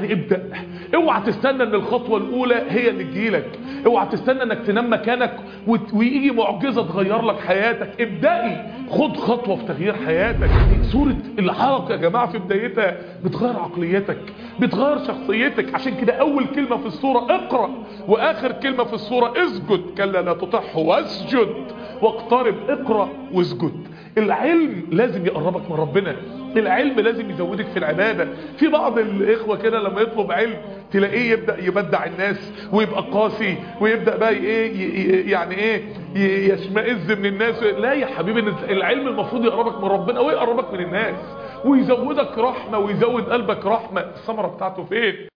يعني ابدأ اوعى تستنى ان الخطوة الاولى هي اللي تجيلك اوعى تستنى انك تنام مكانك وت- ويجي معجزة تغير لك حياتك ابدأي خد خطوة في تغيير حياتك سورة الحلقة يا جماعة في بدايتها بتغير عقليتك بتغير شخصيتك عشان كده اول كلمة في السورة اقرأ واخر كلمة في السورة اسجد كلا لا تطعه واسجد واقترب اقرأ واسجد العلم لازم يقربك من ربنا العلم لازم يزودك في العبادة في بعض الاخوة كده لما يطلب علم تلاقيه يبدأ يبدع الناس ويبقى قاسي ويبدأ بقى ايه ي- ي- يعني ايه ي- يشمئز من الناس لا يا حبيبي العلم المفروض يقربك من ربنا ويقربك من الناس ويزودك رحمة ويزود قلبك رحمة الثمرة بتاعته فين